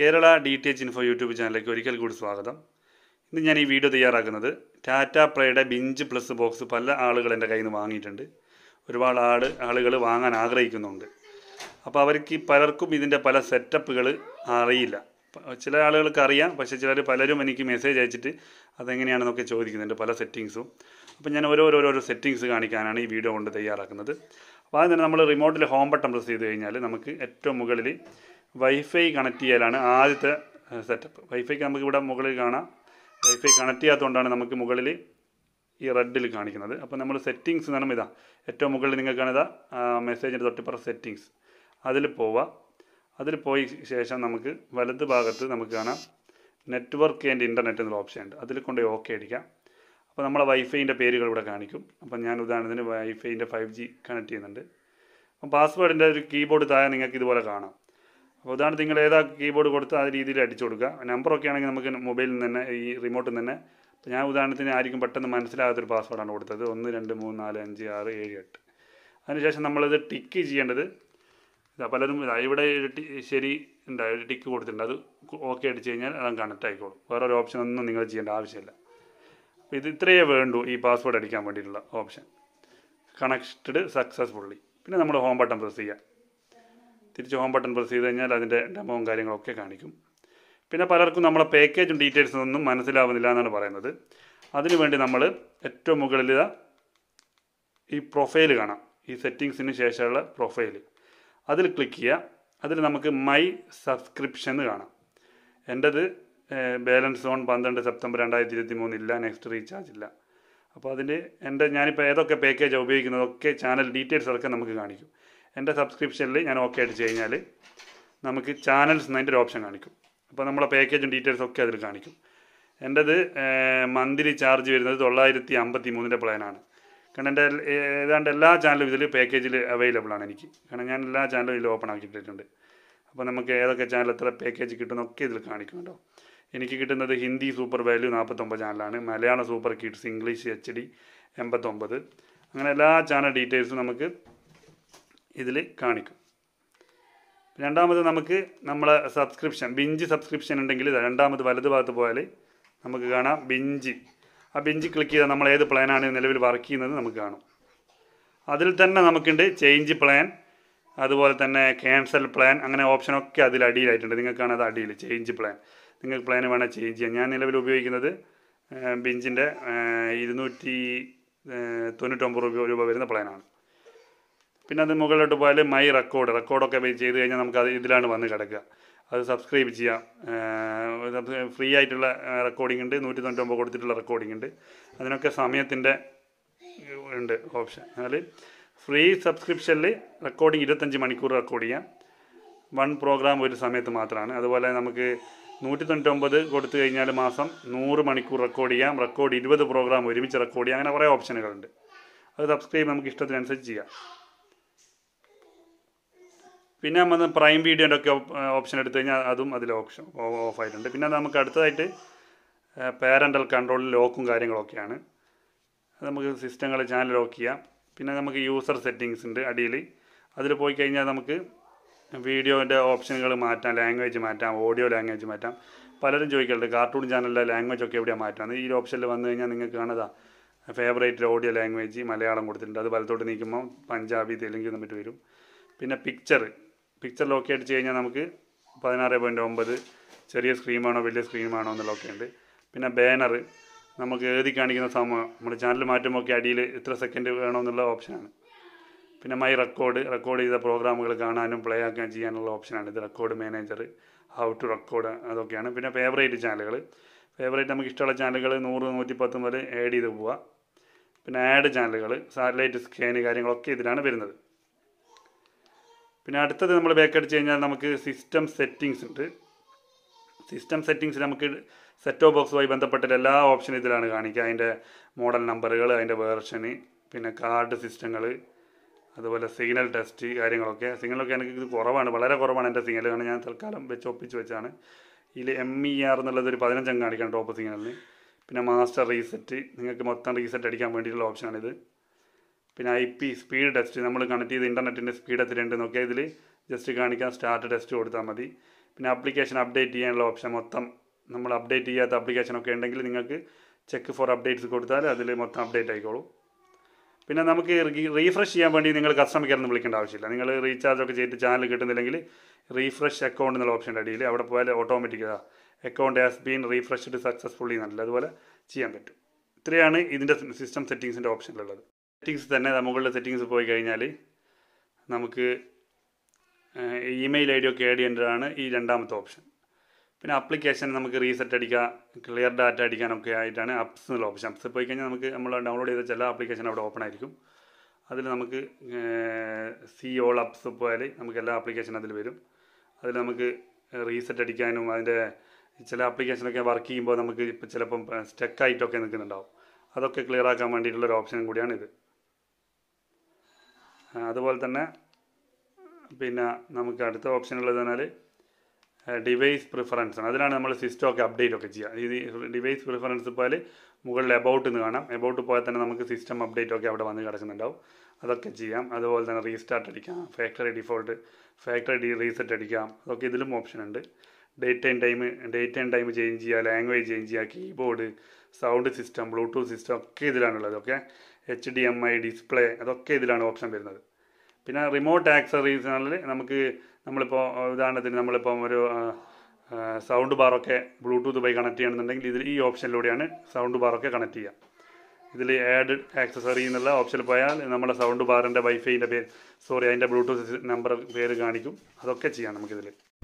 Kerala D T H info YouTube ചാനലിലേക്ക് ഒരിക്കൽ കൂടി സ്വാഗതം ഇന്ന് ഞാൻ ഈ വീഡിയോ തയ്യാറാക്കുന്നത് ടാറ്റ പ്ലേയുടെ ബിഞ്ച് പ്ലസ് ബോക്സ് പല ആളുകൾ എൻ്റെ കയ്യിൽ നിന്ന് വാങ്ങിയിട്ടുണ്ട് ഒരുപാട് ആൾ ആളുകൾ വാങ്ങാൻ ആഗ്രഹിക്കുന്നുണ്ട് അപ്പോൾ അവർക്ക് പലർക്കും ഇതിൻ്റെ പല സെറ്റപ്പുകൾ അറിയില്ല പ- ചില ആളുകൾക്ക് അറിയാം പക്ഷേ ചിലർ പലരും എനിക്ക് മെസ്സേജ് അയച്ചിട്ട് അതെങ്ങനെയാണെന്നൊക്കെ ചോദിക്കുന്നുണ്ട് പല സെറ്റിങ്സും അപ്പോൾ ഞാൻ ഓരോരോരോ സെറ്റിങ്സ് കാണിക്കാനാണ് ഈ വീഡിയോ കൊണ്ട് തയ്യാറാക്കുന്നത് അപ്പോൾ ആദ്യം തന്നെ നമ്മൾ റിമോട്ടിൽ ഹോം ബട്ടൺ പ്രസ് ചെയ്ത് കഴിഞ്ഞാൽ നമുക്ക് ഏറ്റവും മുകളിൽ വൈഫൈ കണക്ട് ചെയ്യലാണ് ആദ്യത്തെ സെറ്റപ്പ് വൈഫൈക്ക് നമുക്ക് ഇവിടെ മുകളിൽ കാണാം വൈഫൈ കണക്ട് ചെയ്യാത്തതുകൊണ്ടാണ് നമുക്ക് മുകളിൽ ഈ റെഡിൽ കാണിക്കുന്നത് അപ്പോൾ നമ്മൾ സെറ്റിങ്സ് എന്ന് പറയുമ്പോൾ ഇതാ ഏറ്റവും മുകളിൽ നിങ്ങൾക്ക് കാണുക മെസ്സേജിൻ്റെ തൊട്ടിപ്പുറം സെറ്റിങ്സ് അതിൽ പോവുക അതിൽ പോയി ശേഷം നമുക്ക് വലത് ഭാഗത്ത് നമുക്ക് കാണാം നെറ്റ്വർക്ക് ആൻഡ് ഇൻ്റർനെറ്റ് എന്നുള്ള ഓപ്ഷൻ ഉണ്ട് അതിൽ കൊണ്ട് ഓക്കെ അടിക്കാം അപ്പോൾ നമ്മളെ വൈഫൈൻ്റെ പേരുകൾ ഇവിടെ കാണിക്കും അപ്പം ഞാൻ ഉദാഹരണത്തിന് വൈഫൈൻ്റെ ഫൈവ് ജി കണക്ട് ചെയ്യുന്നുണ്ട് അപ്പം പാസ്വേഡിൻ്റെ ഒരു കീബോർഡ് താഴെ നിങ്ങൾക്ക് ഇതുപോലെ കാണാം അപ്പോൾ ഉദാഹരണത്തിന് നിങ്ങൾ ഏതാ കീബോർഡ് കൊടുത്ത് ആ രീതിയിൽ അടിച്ചു കൊടുക്കുക നമ്പറൊക്കെ ആണെങ്കിൽ നമുക്ക് മൊബൈലിൽ നിന്ന് തന്നെ ഈ റിമോട്ടിൽ നിന്ന് തന്നെ ഇപ്പോൾ ഞാൻ ഉദാഹരണത്തിന് ആയിരിക്കും പെട്ടെന്ന് മനസ്സിലാകാത്തൊരു പാസ്വേഡാണ് കൊടുത്തത് ഒന്ന് രണ്ട് മൂന്ന് നാല് അഞ്ച് ആറ് ഏഴ് എട്ട് അതിനുശേഷം നമ്മളിത് ടിക്ക് ചെയ്യേണ്ടത് ഇതാ പലരും ഇതാ ഇവിടെ ഒരു ടി- ശരി ഉണ്ട് ഒരു ടിക്ക് കൊടുത്തിട്ടുണ്ട് അത് ഓക്കെ അടിച്ച് കഴിഞ്ഞാൽ അത് കണക്റ്റ് ആയിക്കോളും വേറെ ഒരു ഓപ്ഷൻ ഒന്നും നിങ്ങൾ ചെയ്യേണ്ട ആവശ്യമില്ല അപ്പോൾ ഇത് ഇത്രയേ വേണ്ടൂ ഈ പാസ്വേഡ് അടിക്കാൻ വേണ്ടിയിട്ടുള്ള ഓപ്ഷൻ കണക്റ്റഡ് സക്സസ്ഫുള്ളി പിന്നെ നമ്മൾ ഹോം ബട്ടൺ പ്രസ് ചെയ്യുക തിരിച്ച് ഹോം ബട്ടൺ പ്രസ് ചെയ്ത് കഴിഞ്ഞാൽ അതിൻ്റെ ഡെമോവും കാര്യങ്ങളൊക്കെ കാണിക്കും പിന്നെ പലർക്കും നമ്മളെ പാക്കേജും ഡീറ്റെയിൽസും ഒന്നും മനസ്സിലാവുന്നില്ല എന്നാണ് പറയുന്നത് അതിനുവേണ്ടി നമ്മൾ ഏറ്റവും മുകളിൽ ഇതാ ഈ പ്രൊഫൈൽ കാണാം ഈ സെറ്റിങ്സിന് ശേഷമുള്ള പ്രൊഫൈൽ അതിൽ ക്ലിക്ക് ചെയ്യുക അതിൽ നമുക്ക് മൈ സബ്സ്ക്രിപ്ഷൻ എന്ന് കാണാം എൻ്റെത് ബാലൻസ് ഓൺ പന്ത്രണ്ട് സെപ്റ്റംബർ രണ്ടായിരത്തി ഇരുപത്തി മൂന്നില്ല നെക്സ്റ്റ് റീചാർജ് ഇല്ല അപ്പോൾ അതിൻ്റെ എൻ്റെ ഞാനിപ്പോൾ ഏതൊക്കെ പാക്കേജാണ് ഉപയോഗിക്കുന്നതൊക്കെ ചാനൽ ഡീറ്റെയിൽസ് ഒക്കെ നമുക്ക് കാണിക്കും എൻ്റെ സബ്സ്ക്രിപ്ഷനിൽ ഞാൻ ഓക്കെ അടിച്ച് കഴിഞ്ഞാൽ നമുക്ക് ചാനൽസ് എന്നതിൻ്റെ ഒരു ഓപ്ഷൻ കാണിക്കും അപ്പോൾ നമ്മളെ പാക്കേജും ഡീറ്റെയിൽസ് ഒക്കെ അതിൽ കാണിക്കും എൻ്റെത് മന്ത്ലി ചാർജ് വരുന്നത് തൊള്ളായിരത്തി അമ്പത്തി മൂന്നിൻ്റെ പ്ലാനാണ് കാരണം എൻ്റെ എൽ- ഏതാണ്ട് എല്ലാ ചാനലും ഇതിൽ പാക്കേജിൽ അവൈലബിൾ ആണ് എനിക്ക് കാരണം ഞാൻ എല്ലാ ചാനലും ഇതിൽ ഓപ്പൺ ആക്കിയിട്ടുണ്ട് അപ്പോൾ നമുക്ക് ഏതൊക്കെ ചാനൽ എത്ര പാക്കേജ് കിട്ടുന്നൊക്കെ ഇതിൽ കാണിക്കും കേട്ടോ എനിക്ക് കിട്ടുന്നത് ഹിന്ദി സൂപ്പർ വാല്യൂ നാൽപ്പത്തൊമ്പത് ചാനലാണ് Malayalam super kids English H D എൺപത്തൊമ്പത് അങ്ങനെ എല്ലാ ചാനൽ ഡീറ്റെയിൽസും നമുക്ക് ഇതിൽ കാണിക്കും രണ്ടാമത് നമുക്ക് നമ്മളെ സബ്സ്ക്രിപ്ഷൻ ബിഞ്ച് സബ്സ്ക്രിപ്ഷൻ ഉണ്ടെങ്കിൽ ഇതാ രണ്ടാമത് വലത് ഭാഗത്ത് പോയാൽ നമുക്ക് കാണാം ബിഞ്ച് ആ ബിഞ്ച് ക്ലിക്ക് ചെയ്താൽ നമ്മൾ ഏത് പ്ലാനാണ് നിലവിൽ വർക്ക് ചെയ്യുന്നത് നമുക്ക് കാണും അതിൽ തന്നെ നമുക്കുണ്ട് ചേഞ്ച് പ്ലാൻ അതുപോലെ തന്നെ ക്യാൻസൽ പ്ലാൻ അങ്ങനെ ഓപ്ഷനൊക്കെ അതിൽ അടിയിലായിട്ടുണ്ട് നിങ്ങൾക്കാണ് അത് അടിയിൽ ചേഞ്ച് പ്ലാൻ നിങ്ങൾക്ക് പ്ലാൻ വേണേൽ ചേഞ്ച് ചെയ്യാം ഞാൻ നിലവിൽ ഉപയോഗിക്കുന്നത് ബിഞ്ചിൻ്റെ ഇരുന്നൂറ്റി തൊണ്ണൂറ്റൊമ്പത് രൂപ രൂപ വരുന്ന പ്ലാനാണ് പിന്നെ അത് മുകളിലോട്ട് പോയാൽ മൈ റെക്കോർഡ് റെക്കോർഡൊക്കെ ചെയ്ത് കഴിഞ്ഞാൽ നമുക്ക് അത് ഇതിലാണ് വന്ന് കിടക്കുക അത് സബ്സ്ക്രൈബ് ചെയ്യാം ഫ്രീ ആയിട്ടുള്ള റെക്കോർഡിംഗ് ഉണ്ട് നൂറ്റി തൊണ്ണൂറ്റൊമ്പത് കൊടുത്തിട്ടുള്ള റെക്കോർഡിംഗ് ഉണ്ട് അതിനൊക്കെ സമയത്തിൻ്റെ ഉണ്ട് ഓപ്ഷൻ അതിൽ ഫ്രീ സബ്സ്ക്രിപ്ഷനിൽ റെക്കോർഡിംഗ് ഇരുപത്തഞ്ച് മണിക്കൂർ റെക്കോർഡ് ചെയ്യാം വൺ പ്രോഗ്രാം ഒരു സമയത്ത് മാത്രമാണ് അതുപോലെ നമുക്ക് നൂറ്റി തൊണ്ണൂറ്റൊമ്പത് കൊടുത്തു കഴിഞ്ഞാൽ മാസം നൂറ് മണിക്കൂർ റെക്കോർഡ് ചെയ്യാം റെക്കോർഡ് ഇരുപത് പ്രോഗ്രാം ഒരുമിച്ച് റെക്കോർഡ് ചെയ്യാം അങ്ങനെ കുറേ ഓപ്ഷനുകളുണ്ട് അത് സബ്സ്ക്രൈബ് നമുക്ക് ഇഷ്ടത്തിനനുസരിച്ച് ചെയ്യാം പിന്നെ നമ്മൾ പ്രൈം വീഡിയോൻ്റെ ഒക്കെ ഓപ്ഷൻ എടുത്തു കഴിഞ്ഞാൽ അതും അതിൽ ഓപ്ഷൻ ഓഫ് ആയിട്ടുണ്ട് പിന്നെ നമുക്ക് അടുത്തതായിട്ട് പാരൻ്റൽ കൺട്രോൾ ലോക്കും കാര്യങ്ങളൊക്കെയാണ് അത് നമുക്ക് സിസ്റ്റങ്ങൾ ചാനൽ ലോക്ക് ചെയ്യാം പിന്നെ നമുക്ക് യൂസർ സെറ്റിങ്സ് ഉണ്ട് അടിയിൽ അതിൽ പോയി കഴിഞ്ഞാൽ നമുക്ക് വീഡിയോൻ്റെ ഓപ്ഷനുകൾ മാറ്റാം ലാംഗ്വേജ് മാറ്റാം ഓഡിയോ ലാംഗ്വേജ് മാറ്റാം പലരും ചോദിക്കലുണ്ട് കാർട്ടൂൺ ചാനലിലെ ലാംഗ്വേജ് ഒക്കെ എവിടെയാണ് മാറ്റാം ഈ ഓപ്ഷനിൽ വന്നു കഴിഞ്ഞാൽ നിങ്ങൾക്ക് കാണുക ഫേവറേറ്റ് ഓഡിയോ ലാംഗ്വേജ് മലയാളം കൊടുത്തിട്ടുണ്ട് അത് വലത്തോട്ട് നീക്കുമ്പോൾ പഞ്ചാബി തെലുങ്ക് എന്നിട്ട് വരും പിന്നെ പിക്ചർ പിക്ചർ ലോക്ക് അടിച്ച് കഴിഞ്ഞാൽ നമുക്ക് പതിനാറ് പോയിൻറ്റ് ഒമ്പത് ചെറിയ സ്ക്രീനാണോ വലിയ സ്ക്രീനാണോ എന്നുള്ളതൊക്കെ ഉണ്ട് പിന്നെ ബാനർ നമുക്ക് എഴുതി കാണിക്കുന്ന സമയം നമ്മുടെ ചാനൽ മാറ്റുമ്പോൾ ഒക്കെ അടിയിൽ ഇത്ര സെക്കൻഡ് വേണമെന്നുള്ള ഓപ്ഷനാണ് പിന്നെ മൈ റെക്കോർഡ് റെക്കോർഡ് ചെയ്ത പ്രോഗ്രാമുകൾ കാണാനും പ്ലേ ആക്കാൻ ചെയ്യാനുള്ള ഓപ്ഷനാണ് ഇത് record manager how to record അതൊക്കെയാണ് പിന്നെ ഫേവറേറ്റ് ചാനലുകൾ ഫേവറേറ്റ് നമുക്ക് ഇഷ്ടമുള്ള ചാനലുകൾ നൂറ് നൂറ്റി പത്ത് മുതൽ ആഡ് ചെയ്ത് പോവുക പിന്നെ ആഡ് ചാനലുകൾ സാറ്റലൈറ്റ് സ്കാന് കാര്യങ്ങളൊക്കെ ഇതിലാണ് വരുന്നത് പിന്നെ അടുത്തത് നമ്മൾ ബാക്ക് അടിച്ച് കഴിഞ്ഞാൽ നമുക്ക് സിസ്റ്റം സെറ്റിങ്സ് ഉണ്ട് സിസ്റ്റം സെറ്റിങ്സ് നമുക്ക് സെറ്റ് ഓഫ് ബോക്സുമായി ബന്ധപ്പെട്ട എല്ലാ ഓപ്ഷനും ഇതിലാണ് കാണിക്കുക അതിൻ്റെ മോഡൽ നമ്പറുകൾ അതിൻ്റെ വേർഷന് പിന്നെ കാർഡ് സിസ്റ്റങ്ങൾ അതുപോലെ സിഗ്നൽ ടെസ്റ്റ് കാര്യങ്ങളൊക്കെ സിഗ്നലൊക്കെ എനിക്ക് ഇത് കുറവാണ് വളരെ കുറവാണ് എൻ്റെ സിഗ്നൽ കാരണം ഞാൻ തൽക്കാലം വെച്ച് ഒപ്പിച്ച് വെച്ചാണ് ഇതിൽ എം ഇ ആർ എന്നുള്ളത് ഒരു പതിനഞ്ചം കാണിക്കണം ടോപ്പ് സിഗ്നലിന് പിന്നെ മാസ്റ്റർ റീസെറ്റ് നിങ്ങൾക്ക് മൊത്തം റീസെറ്റ് അടിക്കാൻ വേണ്ടിയിട്ടുള്ള ഓപ്ഷനാണിത് പിന്നെ ഐ പി സ്പീഡ് ടെസ്റ്റ് നമ്മൾ കണക്ട് ചെയ്ത് ഇൻ്റർനെറ്റിൻ്റെ സ്പീഡ് എത്രയുണ്ട് നോക്കിയാൽ ഇതിൽ ജസ്റ്റ് കാണിക്കാൻ സ്റ്റാർട്ട് ടെസ്റ്റ് കൊടുത്താൽ മതി പിന്നെ ആപ്ലിക്കേഷൻ അപ്ഡേറ്റ് ചെയ്യാനുള്ള ഓപ്ഷൻ മൊത്തം നമ്മൾ അപ്ഡേറ്റ് ചെയ്യാത്ത ആപ്ലിക്കേഷനൊക്കെ ഉണ്ടെങ്കിൽ നിങ്ങൾക്ക് ചെക്ക് ഫോർ അപ്ഡേറ്റ്സ് കൊടുത്താൽ അതിൽ മൊത്തം അപ്ഡേറ്റ് ആയിക്കോളും പിന്നെ നമുക്ക് റീഫ്രഷ് ചെയ്യാൻ വേണ്ടി നിങ്ങൾ കസ്റ്റമർ കെയർ ഒന്നും വിളിക്കേണ്ട ആവശ്യമില്ല നിങ്ങൾ റീചാർജ് ഒക്കെ ചെയ്തിട്ട് ചാനൽ കിട്ടുന്നില്ലെങ്കിൽ റീഫ്രഷ് അക്കൗണ്ട് എന്നുള്ള ഓപ്ഷൻ്റെ അടിയിൽ അവിടെ പോയാൽ automatic account has been refreshed successfully എന്നല്ല അതുപോലെ ചെയ്യാൻ പറ്റും ഇത്രയാണ് ഇതിൻ്റെ സിസ്റ്റം സെറ്റിങ്സിൻ്റെ ഓപ്ഷനിലുള്ളത് സെറ്റിങ്സ് തന്നെ മുകളിലെ സെറ്റിങ്സ് പോയി കഴിഞ്ഞാൽ നമുക്ക് ഇമെയിൽ ഐ ഡി ഒക്കെ ആഡ് ചെയ്യേണ്ടതാണ് ഈ രണ്ടാമത്തെ ഓപ്ഷൻ പിന്നെ ആപ്ലിക്കേഷൻ നമുക്ക് റീസെറ്റ് അടിക്കാം ക്ലിയർ ഡാറ്റ അടിക്കാനൊക്കെ ആയിട്ടാണ് അപ്സ് എന്നുള്ള ഓപ്ഷൻ അപ്സ് പോയി കഴിഞ്ഞാൽ നമുക്ക് നമ്മൾ ഡൗൺലോഡ് ചെയ്ത ചില ആപ്ലിക്കേഷൻ അവിടെ ഓപ്പൺ ആയിരിക്കും അതിൽ നമുക്ക് സി ഓൾ അപ്സ് പോയാൽ നമുക്ക് എല്ലാ ആപ്ലിക്കേഷൻ അതിൽ വരും അതിൽ നമുക്ക് റീസെറ്റ് അടിക്കാനും അതിൻ്റെ ചില ആപ്ലിക്കേഷനൊക്കെ വർക്ക് ചെയ്യുമ്പോൾ നമുക്ക് ഇപ്പോൾ ചിലപ്പം സ്റ്റക്കായിട്ടൊക്കെ നിൽക്കുന്നുണ്ടാവും അതൊക്കെ ക്ലിയർ ആക്കാൻ വേണ്ടിയിട്ടുള്ളൊരു ഓപ്ഷനും കൂടിയാണ് ഇത് അതുപോലെ തന്നെ പിന്നെ നമുക്ക് അടുത്ത ഓപ്ഷൻ ഉള്ളത് പറഞ്ഞാൽ ഡിവൈസ് പ്രിഫറൻസ് ആണ് അതിലാണ് നമ്മൾ സിസ്റ്റം ഒക്കെ അപ്ഡേറ്റ് ഒക്കെ ചെയ്യുക ഇത് ഡിവൈസ് പ്രിഫറൻസ് പോയാൽ മുകളിൽ എബൌട്ട് എന്ന് കാണാം എബൌട്ട് പോയാൽ തന്നെ നമുക്ക് സിസ്റ്റം അപ്ഡേറ്റ് ഒക്കെ അവിടെ വന്ന് കിടക്കുന്നുണ്ടാവും അതൊക്കെ ചെയ്യാം അതുപോലെ തന്നെ റീസ്റ്റാർട്ട് അടിക്കാം factory default factory D reset അടിക്കാം അതൊക്കെ ഇതിലും ഓപ്ഷൻ ഉണ്ട് date and time date and time change ചെയ്യുക ലാംഗ്വേജ് ചേഞ്ച് ചെയ്യുക keyboard sound system Bluetooth system ഒക്കെ ഇതിലാണുള്ളത് okay H D M I display അതൊക്കെ ഇതിലാണ് ഓപ്ഷൻ വരുന്നത് പിന്നെ റിമോട്ട് ആക്സറീസിനാണെങ്കിൽ നമുക്ക് നമ്മളിപ്പോൾ ഉദാഹരണത്തിന് നമ്മളിപ്പം ഒരു സൗണ്ട് ബാറൊക്കെ ബ്ലൂടൂത്ത് വഴി കണക്ട് ചെയ്യണമെന്നുണ്ടെങ്കിൽ ഇതിൽ ഈ ഓപ്ഷനിലൂടെയാണ് സൗണ്ട് ബാറൊക്കെ കണക്ട് ചെയ്യുക ഇതിൽ ആഡ് ആക്സസറി എന്നുള്ള ഓപ്ഷനിൽ പോയാൽ നമ്മുടെ സൗണ്ട് ബാറിൻ്റെ വൈഫൈൻ്റെ പേര് സോറി അതിൻ്റെ ബ്ലൂടൂത്ത് നമ്പർ പേര് കാണിക്കും അതൊക്കെ ചെയ്യാം നമുക്കിതിൽ